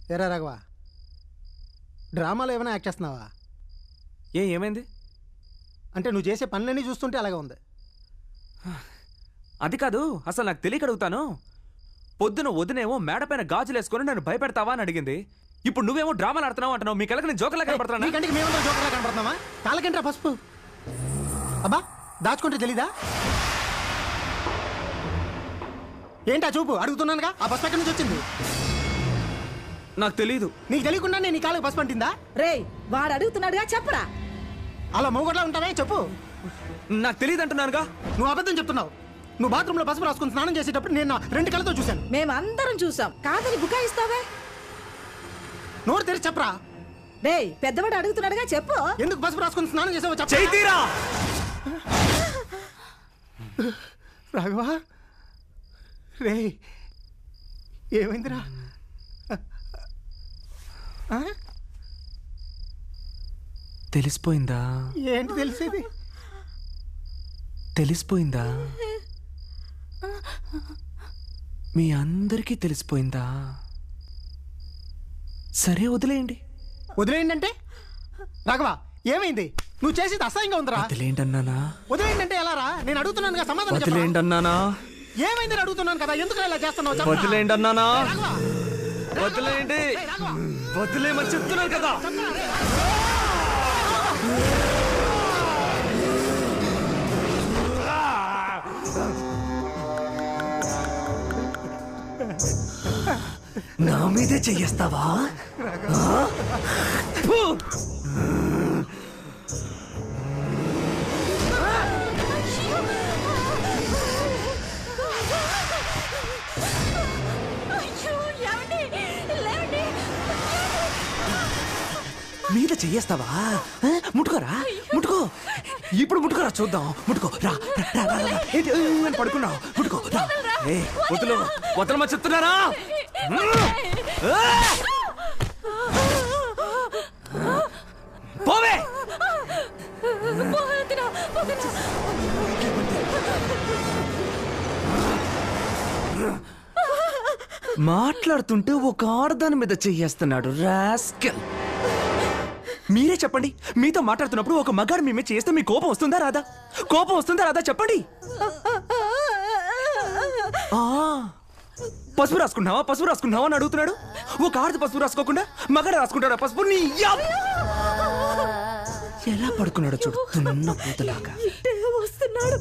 ఎరా రాఘవ డ్రామాలో ఏమైనా యాక్ట్ చేస్తున్నావా ఏ ఏమైంది అంటే నువ్వు చేసే పనులన్నీ చూస్తుంటే అలాగే ఉంది అది కాదు అసలు నాకు తెలియక అడుగుతాను పొద్దున వదినేమో మేడపైన గాజులు వేసుకొని నన్ను భయపెడతావా అని అడిగింది ఇప్పుడు నువ్వేమో డ్రామాలు ఆడుతున్నావు అంటున్నావు మీ కళ్ళకి నేను జోకర్లా కనపడుతున్నా నీకంటే మేమంతా జోకర్లా కనపడుతున్నావా కాళ్ళకేంట్రా పసుపు అబ్బా దాచుకుంటే తెలీదా ఏంటా చూపు అడుగుతున్నానుగా ఆ పసుపు ఎక్కడి నుంచి వచ్చింది నాకు తెలియదు నీకు తెలియకుండా నేను నీ కాళ్ళకి పసుపు అంటిందా రేయ్ వాడు అడుగుతున్నాడుగా చెప్పరా అలా మూగట్లా ఉంటావే చెప్పు నాకు తెలియదు అంటున్నానుగా నువ్వు అబద్ధం చెప్తున్నావు నువ్వు బాత్రూంలో పసుపు రాసుకుని స్నానం చేసేటప్పుడు నేను నా రెండు కళ్ళతో చూశాను మేమందరం చూసాం కాదని బుకాయిస్తావే నోరు తెరిచి చెప్పరా రేయ్ పెద్దవాడు అడుగుతున్నాడుగా చెప్పు ఎందుకు పసుపు రాసుకుని స్నానం చేసావో చెప్పు చైతీరా రాఘవా రే ఏమైందిరా ఆ? తెలిసిపోయిందా ఏంటి తెలిసేది తెలిసిపోయిందా మీ అందరికీ తెలిసిపోయిందా సరే వదిలేయండి వదిలేయండి అంటే రాఘవా ఏమైంది నువ్వు చేసేది అసహ్యంగా ఉందిరా వదిలేయండి అన్నానా వదిలేయండి అంటే ఎలా రా నేను అడుగుతున్నాను కదా సమాధానం చెప్పరా? వదిలేయండి అన్నానా ఏమైంది అని అడుగుతున్నాను కదా ఎందుకు ఇలా చేస్తున్నావు చెప్పరా? వదిలేయండి అన్నానా రాఘవా, వదిలేయండి ఏయ్ రాఘవా, వదిలేయమని చెప్తున్నాను కదా చెప్పరా రే? నా మీదే చెయ్యేస్తావా ఆ? ఫు! మీద చెయ్యేస్తావా ఆ? ముట్టుకోరా ముట్టుకో ఇప్పుడు ముట్టుకోరా చూద్దాం ముట్టుకో రా రా, రా, రా, రా. ఏంటి ఏ, అని పడుకున్నావు ముట్టుకో రా ఏ వదులు వదలమని చెప్తున్నారా ఆ! పోవే మాట్లాడుతుంటే ఒక ఆడదాని మీద చెయ్యేస్తున్నాడు రాస్కెల్ మీరే చెప్పండి మీతో మాట్లాడుతున్నప్పుడు ఒక మగాడు మీ మీద చేస్తే మీ కోపం వస్తుందా రాదా కోపం వస్తుందా రాదా చెప్పండి ఆ, పసుపు రాసుకుంటున్నావా పసుపు రాసుకుంటున్నావా అని అడుగుతున్నాడు ఒక ఆడది పసుపు రాసుకోకుండా మగాడు రాసుకుంటాడా పసుపు నీ యప్! ఎలా పడుకున్నాడో చూడు తున్న పూతలాగా వస్తున్నాడు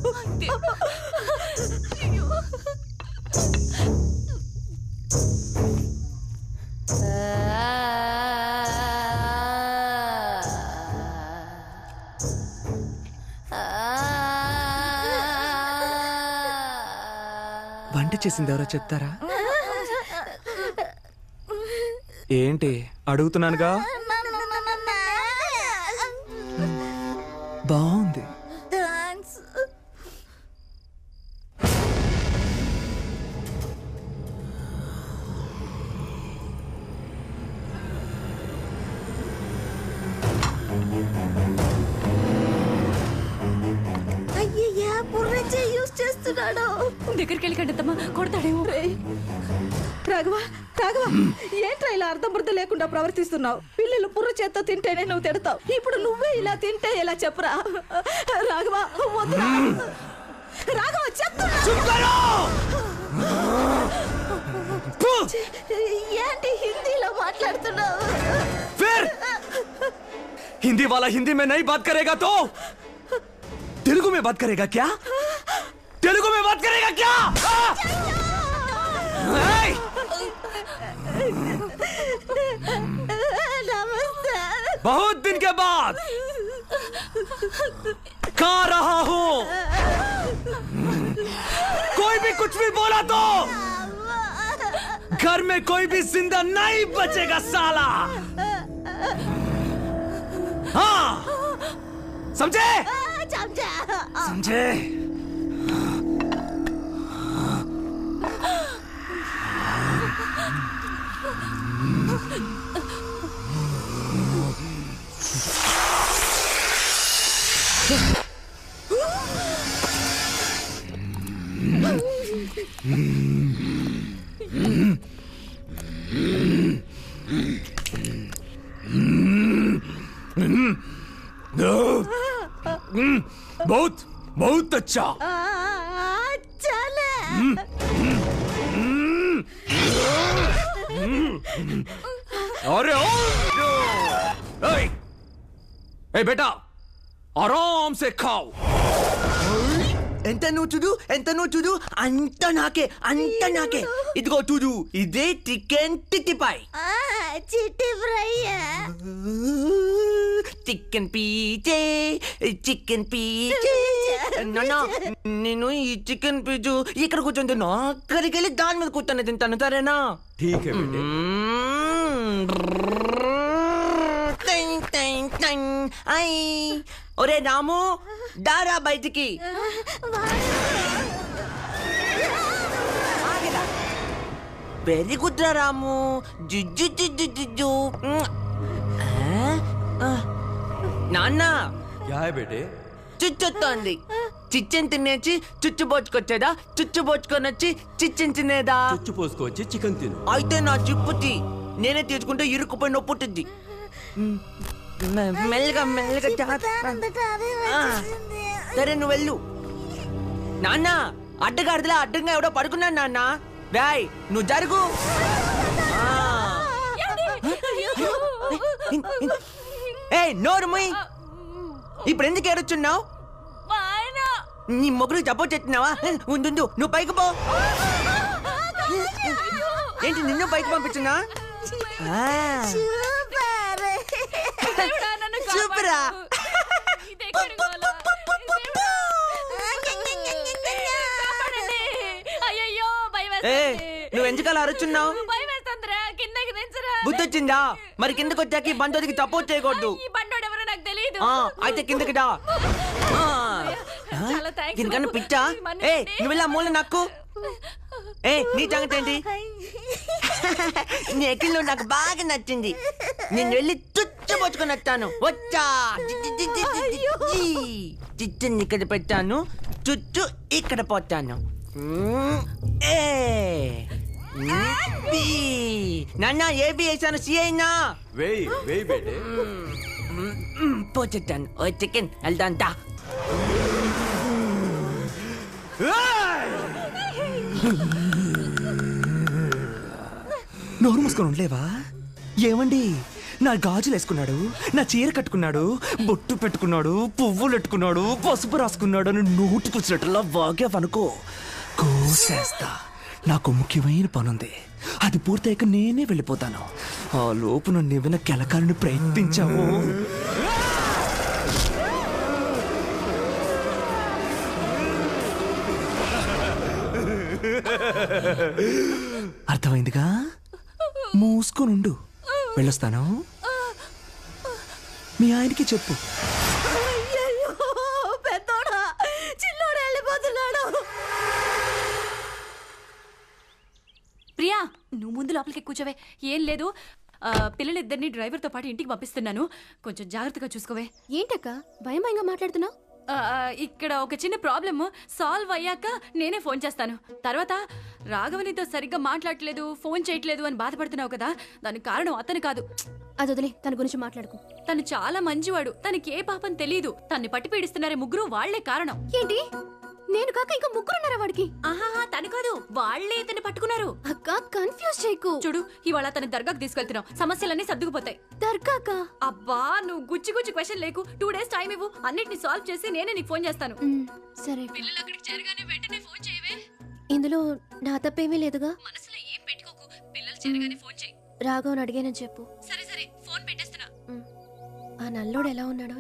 వంట చేసింది ఎవరో చెప్తారా ఏంటి అడుగుతున్నానుగా బాగుంది అయ్యయ్యా బుర్రెచ్చే యూస్ చేస్తున్నాడు దగ్గరికి వెళ్ళి కంటమ్మా కొడతాడేమో రాఘవ రాఘవ ఏంట్రా ఇలా అర్థం బుద్ధ లేకుండా ప్రవర్తిస్తున్నావు పిల్లలు పుర్ర చేత్తో తింటేనే నువ్వు తిడతావు ఇప్పుడు నువ్వే ఇలా తింటే ఎలా చెప్పురా రాఘవ వద్దురా రాఘవ చెప్తున్నా ఏంటి హిందీలో మాట్లాడుతున్నావు फिर हिंदी वाला हिंदी में नहीं बात करेगा तो तेलुगु में बात करेगा क्या तेलुगु में बात करेगा क्या आ! ए! నమస్తే बहुत दिन के बाद कहा रहा हूं कोई भी कुछ भी बोला तो घर में कोई भी जिंदा नहीं बचेगा साला हाँ समझे చంచా समझे బౌత్ బౌత్ అచ్చా చలే अरे ओ ए ए बेटा आराम से खाओ ఎంత నువ్వు చూడు ఎంత నువ్వు చూడు అంత నాకే అంత నాకే ఇదిగో చూడు ఇదే చికెన్ టిక్కిపాయ్ చిట్టి ఫ్రై చికెన్ పీచే చికెన్ పీచే నాన్న నేను ఈ చికెన్ పీచు ఇక్కడ కూర్చొని తిన్నా అక్కడికి వెళ్ళి దాని మీద కూర్చొని తింటాను సరేనా ठीक है बेटे టైం, టైం, టైం. ఐ ఒరే రాము దారా బయటికి వెరీ గుడ్ రా రాము జుజ్జు జుజ్జు జుజ్జు మ్మ్. ఆ? ఆ. నాన్న क्या है बेटे చుచ్చొస్తోంది చిచ్చెన్ తినేసి చుచ్చు పోచుకొచ్చేదా చుచ్చు పోచుకొని వచ్చి చిచ్చెన్ తినేదా చుచ్చు పోసుకోవచ్చి చికెన్ తిను అయితే నా చిప్పుతి నేనే తీసుకుంటే ఇరుక్కుపోయి నొప్పి పుట్టింది మె- మెల్లగా మెల్లగా జాగ్రత్త. ఆ, సరే నువ్వు వెళ్ళు నాన్న అడ్డగాడిదలా అడ్డంగా ఎవడో పడుకున్నాడు నాన్న రాయ్ నువ్వు జరుగు ఆ. ఏయ్ నోరు ముయ్ ఇప్పుడు ఎందుకు ఏడుచున్నావు నీ మొగుడు సపోర్ట్ చేస్తున్నావా ఉండు ఉండు, నువ్వు పైకి పో ఏంటి నిన్ను పైకి పంపించున్నా ఆ, దేవుడా, నన్ను కాపాడు. సూపరా. ఇదెక్కడి గోల? కాపాడండి. అయ్యయ్యో, భయం ఏ వేస్తుంది. నువ్వు ఎందుకలా అరుచున్నావు భయం వేస్తుందిరా, కిందకి దించరా. బుద్ధి వచ్చిందా మరి కిందకి వచ్చాక ఈ బంధువులకి సపోర్ట్ చేయకూడదు ఈ బండోడు ఎవరో నాకు తెలియదు ఆ, అయితే కిందకి దా ఆ. చాలా థాంక్స్ దీనికన్నా బాబు. పిచ్చా మన్నించండి. ఏ నువ్వు ఇలా మూల నాకు ఏ నీ సంగతి ఏంటి నీ ఎక్కిల్లో నాకు బాగా నచ్చింది నేను వెళ్ళి చుచ్చబోచుకొని వచ్చాను వచ్చా చిచ్చుని ఇక్కడ పెట్టాను చుచ్చు ఇక్కడ పోతాను మ్మ్. ఏ మ్మ్. బి. నాన్న ఏబి వేసాను సి అయినా वेई वेई बेटे పోచెట్టాను ఓ చికెన్ వెళ్దాం దా నోరు మూసుకొని ఉండలేవా ఏమండి నా గాజులు వేసుకున్నాడు నా చీర కట్టుకున్నాడు బొట్టు పెట్టుకున్నాడు పువ్వులు పెట్టుకున్నాడు పసుపు రాసుకున్నాడు అని నోటికి వచ్చినట్టులా వాగావనుకో కోసేస్తా నాకు ముఖ్యమైన పనుంది అది పూర్తయ్యాక నేనే వెళ్ళిపోతాను ఆ లోపు నన్ను ఏమైనా కెలకాలని ప్రయత్నించావు అర్థమైందిగా మూసుకొనుండు వెళ్ళొస్తాను మీ ఆయనకి చెప్పు అయ్యయ్యో, పెద్దోడా చిన్నోడు వెళ్ళిపోతున్నాడు ప్రియా నువ్వు ముందు లోపలికి కూర్చోవే ఏం లేదు ఆ, పిల్లలిద్దరిని డ్రైవర్తో పాటు ఇంటికి పంపిస్తున్నాను కొంచెం జాగ్రత్తగా చూసుకోవే ఏంటక్క భయం భయంగా మాట్లాడుతున్నావు ఆ, ఇక్కడ ఒక చిన్న ప్రాబ్లమ్ సాల్వ్ అయ్యాక నేనే ఫోన్ చేస్తాను తర్వాత రాఘవనితో సరిగ్గా మాట్లాడట్లేదు ఫోన్ చేయట్లేదు అని బాధపడుతున్నావు కదా దానికి కారణం అతను కాదు అది వదిలే తన గురించి మాట్లాడుకో తను చాలా మంచివాడు తనకి ఏ పాపం తెలీదు తన్ని పట్టి పీడిస్తున్నారే ముగ్గురు వాళ్లే కారణం ఏంటి నేను కాక ఇంకా ముగ్గురున్నారా వాడికి ఆహా తను కాదు వాళ్లే ఇతన్ని పట్టుకున్నారు అక్క కన్ఫ్యూజ్ చేయకు చూడు ఇవాళ తన దర్గాకు తీసుకెళ్తున్నాం సమస్యలన్నీ సర్దుకుపోతాయి దర్గాక అబ్బా నువ్వు గుచ్చి గుచ్చి క్వశ్చన్ లేకు టూ డేస్ టైం ఇవ్వు అన్నిటిని సాల్వ్ చేసి నేనే నీకు ఫోన్ చేస్తాను సరే అక్క. పిల్లలు అక్కడికి చేరగానే వెంటనే ఫోన్ చేయవే ఇందులో నా తప్పేమీ లేదుగా మనసులో ఏం పెట్టుకోకు పిల్లలు చేరగానే ఫోన్ చేయి రాఘవన్ అడిగానని చెప్పు సరే సరే ఫోన్ పెట్టేస్తున్నా ఉమ్. ఆ నల్లోడు ఎలా ఉన్నాడు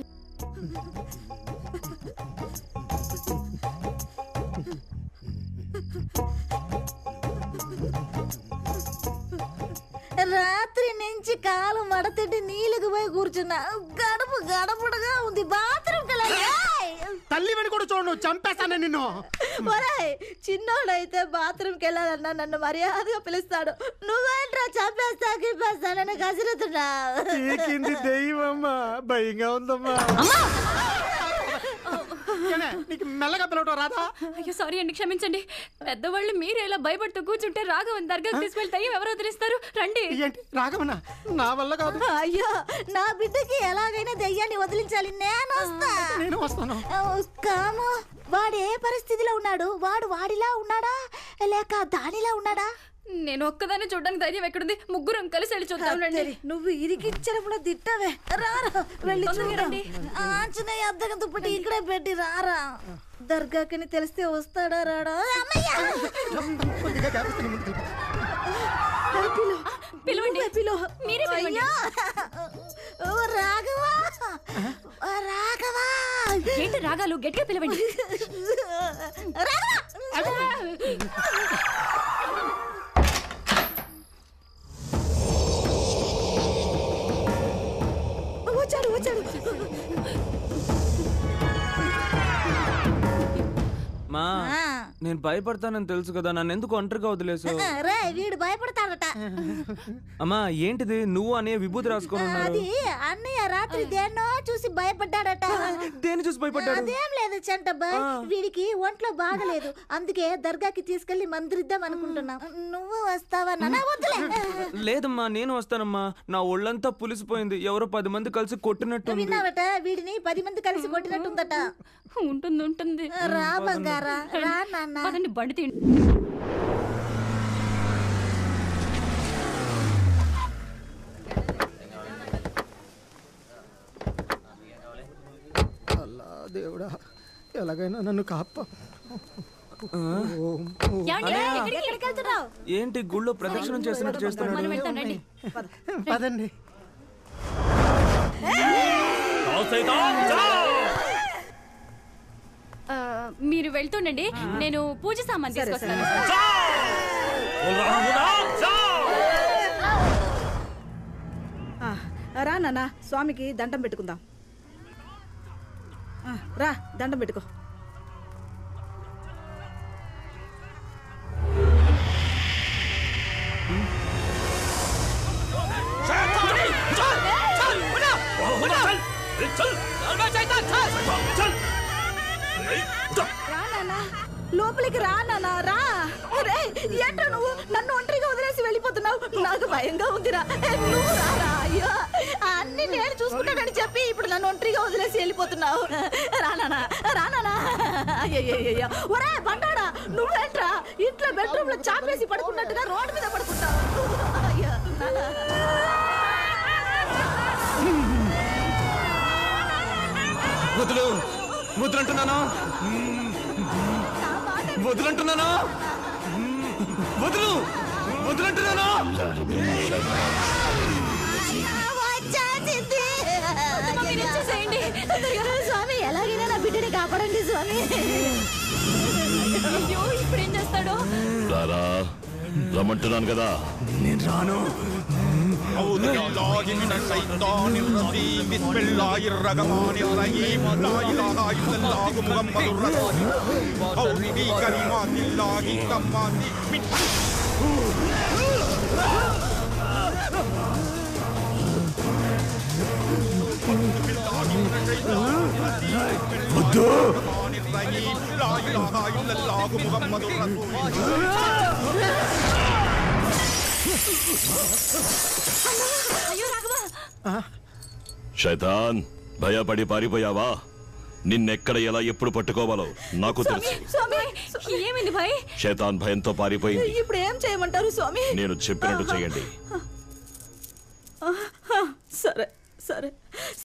రాత్రి నుంచి కాలు మడతెట్టి నీళ్ళకి పోయి కూర్చున్నా గడప గడపడగా ఉంది బాత్రూమ్ తల్లి వెని కూడా చూడు చంపేస్తాను నిన్ను ఒరేయ్ చిన్నోడైతే బాత్రూమ్కి వెళ్ళాలన్నా నన్ను మర్యాదగా పిలుస్తాడు నువ్వేంట్రా చంపేస్తా గిప్పేస్తానని కసిరుతున్నా పీకింది దెయ్యమమ్మా భయంగా ఉందమ్మా ఏమే, నీకు మెల్లగా పిలవటం రాదా అయ్యో సారీ అండి క్షమించండి పెద్దవాళ్ళు మీరు ఇలా భయపడుతూ కూర్చుంటే రాఘవన్ దర్గాకి తీసుకెళ్తే ఎవరు వదిలేస్తారు రండి ఏంటి రాఘవన్నా నా వల్ల కాదు అయ్యో నా బిడ్డకి ఎలాగైనా దెయ్యాన్ని వదిలించాలి నేను వస్తా నేను వస్తాను కాము వాడు ఏ పరిస్థితిలో ఉన్నాడు వాడు వాడిలా ఉన్నాడా లేక దానిలా ఉన్నాడా నేను ఒక్కదాన్ని చూడడానికి ధైర్యం ఎక్కడుంది ముగ్గురం కలిసి వెళ్ళి చూద్దాం రండి నువ్వు ఇరికించడంలో తిట్టవే రారా వెళ్ళి తొందరగా చూద్దాం. రండి. ఆంజనేయ అద్దగం దుప్పటి ఇక్కడే పెట్టి రారా దర్గాకని తెలిస్తే వస్తాడా రాడా అమ్మయ్య! కొద్దిగా గ్యాప్ ఇస్తే నీ ముందుకు వెళ్ళిపో. పిలు. పిలవండి. నువ్వే పిలు. మీరే పిలవండి. అయ్యో! ఓ రాఘవా ఓ రాఘవా ఏంటి రాగాలు గట్టిగా పిలవండి రాఘవా! వచ్చాడు వచ్చాడు మా ఆ. నేను భయపడతానని తెలుసు కదా నన్ను ఎందుకు ఒంటరిగా వదిలేసావు రే వీడు భయపడతాడట అమ్మా ఏంటిది నువ్వు అనే విభూతి రాసుకొని ఉన్నారు అది అన్నయ్య రాత్రి దేన్నో చూసి భయపడ్డాడట దేని చూసి భయపడ్డాడు అదేం లేదు చంటబ్బాయ్ వీడికి ఒంట్లో బాగలేదు అందుకే దర్గాకి తీసుకెళ్లి మందిరిద్దాం అనుకుంటున్నాం నువ్వు వస్తావా నాన్న వద్దులే లేదమ్మా నేను వస్తానమ్మా నా ఒళ్ళంతా పులిసిపోయింది ఎవరో పది మంది కలిసి కొట్టినట్టుంది విన్నావట వీడిని పది మంది కలిసి కొట్టినట్టుందట ఉంటుంది ఉంటుంది రా బంగారా రా నాన్న పదండి బండి తీయండి అల్లా దేవుడా ఎలాగైనా నన్ను కాప్ప ఓం, ఓం. ఏమండి? ఎక్కడికి? ఎక్కడికి వెళ్తున్నావు ఏంటి గుళ్ళో ప్రదక్షిణం చేస్తున్నట్టు మనం చేస్తున్నాడు వెళ్తాం రండి పదండి ఆ, మీరు వెళ్తుండండి నేను పూజ సామాన్ తీసుకొస్తాను ఆ, రా నాన్న స్వామికి దండం పెట్టుకుందాం ఆ, రా దండం పెట్టుకో రా నాన్న లోపలికి రా నాన్న రా రే ఏంట్రా నువ్వు నన్ను ఒంటరిగా వదిలేసి వెళ్ళిపోతున్నావు నాకు భయంగా ఉందిరా ఏ, నువ్వు రారా అయ్యో అన్ని నేను చూసుకుంటానని చెప్పి ఇప్పుడు నన్ను ఒంటరిగా వదిలేసి వెళ్ళిపోతున్నావు రానా రానా అయ్యయ్యో ఒరే బండాడా నువ్వేంట్రా ఇంట్లో బెడ్రూమ్ లో చాపేసి పడుకున్నట్టుగా రోడ్డు మీద పడుకుంటావు అయ్యో నాన్న. వదులు వదులంటున్నాను వదులంటున్నాను వదులు వదులంటున్నాను వచ్చేసింది. మీరు వచ్చేసేయండి. స్వామి ఎలాగైనా నా బిడ్డని కాపాడండి స్వామి అయ్యో ఇప్పుడు ఏం చేస్తాడో రారా రమ్మంటున్నాను కదా నేను రాను أعوذ بالله من الشيطان الرجيم بسم الله الرحمن الرحيم لا إله إلا الله محمد رسول الله أعوذ بكلمات الله التامات من الرحمن الرحيم لا إله إلا الله محمد رسول الله అయ్యో రాఘవా శైతాన్ భయపడి పారిపోయావా నిన్నెక్కడ ఎలా ఎప్పుడు పట్టుకోవాలో నాకు తెలుసు స్వామి ఏమైంది భాయ్ శైతాన్ భయంతో పారిపోయింది ఇప్పుడు ఏం చేయమంటారు స్వామి నేను చెప్పినట్టు చేయండి సరే సరే